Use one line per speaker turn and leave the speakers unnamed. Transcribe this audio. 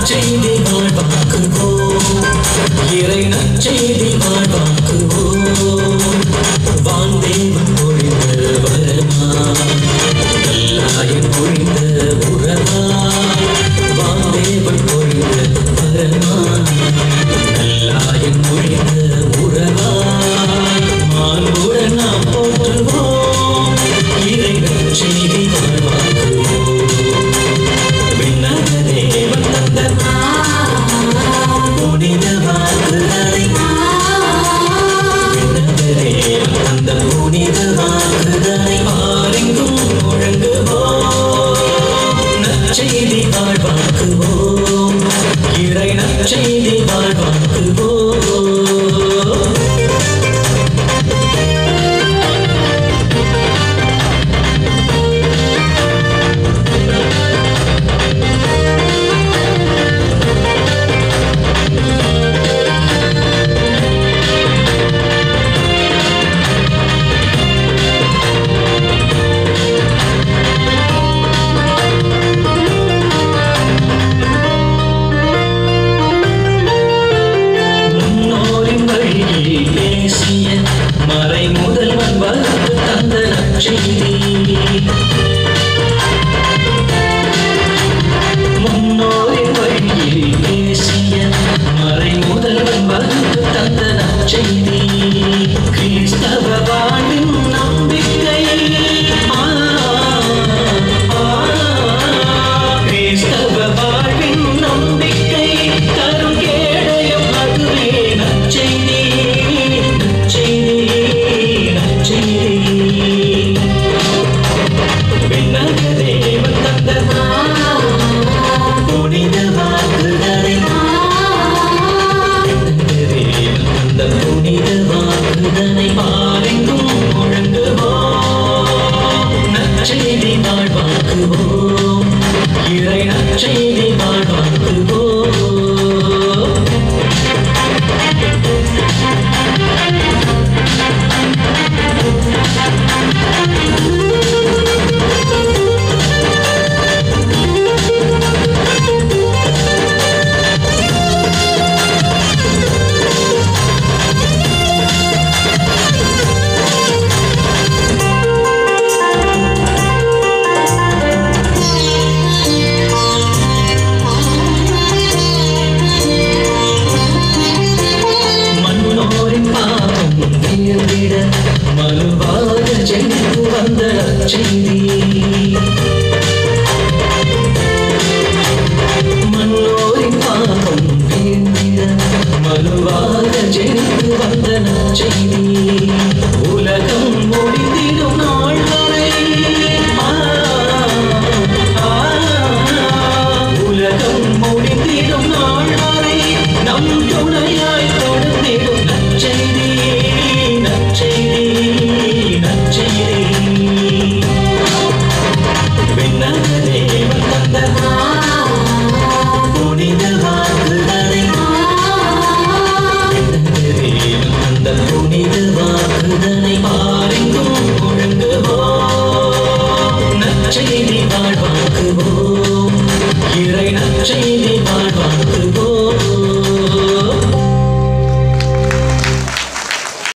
நற்செய்தி வாழ்வாக்குவோம் இறை நற்செய்தி வாழ்வாக்குவோம் வாந்தேவன் பொழிந்த வரமா நல்லாயன் பொழிந்த உறவா வாந்தேவன் பொழிந்த வரமா நல்லாயன் பொழிந்த உறவா மாண்புடன் நாம் போற்றுவோம் இறை நற்செய்தி வாழ்வாக்குவோம் விண்ணக தேவன் தந்த புனித வாக்குகளை விண்ணக தேவன் தந்த புனித வாக்குகளை பாருங்கும் முழங்குவோம் நற்செய்தி வாழ்வாக்குவோம் இறை நற்செய்தி வாழ்வாக்குவோம் முன்னோரின் வழியில் பேசிய மறை முதல்வன் வகுத்து தந்த நற்செய்தி முன்னோரின் வழியில் பேசிய மறை முதல்வன் வகுத்து தந்த நற்செய்தி கிறிஸ்தவ வாழ்வின் நம்பிக்கை ஆ, ஆ, கிறிஸ்தவ வாழ்வின் நம்பிக்கை தரும் கேடயம் அதுவே நற்செய்தி நற்செய்தி நற்செய்தி விண்ணக தேவன் தந்த புனித வாக்குகளை விண்ணக தேவன் தந்த புனித வாக்குகளை பாருங்கும் முழங்குவோம் நற்செய்தி வாழ்வாக்குவோம் இறை நற்செய்தி வாழ்வாக்குவோம் மன்னோரின் பாவம் தீர்ந்திட மனுவாக ஜெனித்து வந்த நற்செய்தி மன்னோரின் பாவம் தீர்ந்திட மனுவாக ஜெனித்து வந்த நற்செய்தி உலகம் முடிந்திடும் நாள் வரை ஆ, ஆ, உலகம் முடிந்திடும் நாள் வரை நம் துணையாய் தொடர்ந்திடும் நற்செய்தி நற்செய்தி நற்செய்தி விண்ணக தேவன் தந்த புனித வாக்குகளை விண்ணக தேவன் தந்த புனித வாக்குகளை பாருங்கும் முழங்குவோம் நற்செய்தி வாழ்வாக்குவோம் இறை நற்செய்தி வாழ்வாக்குவோம்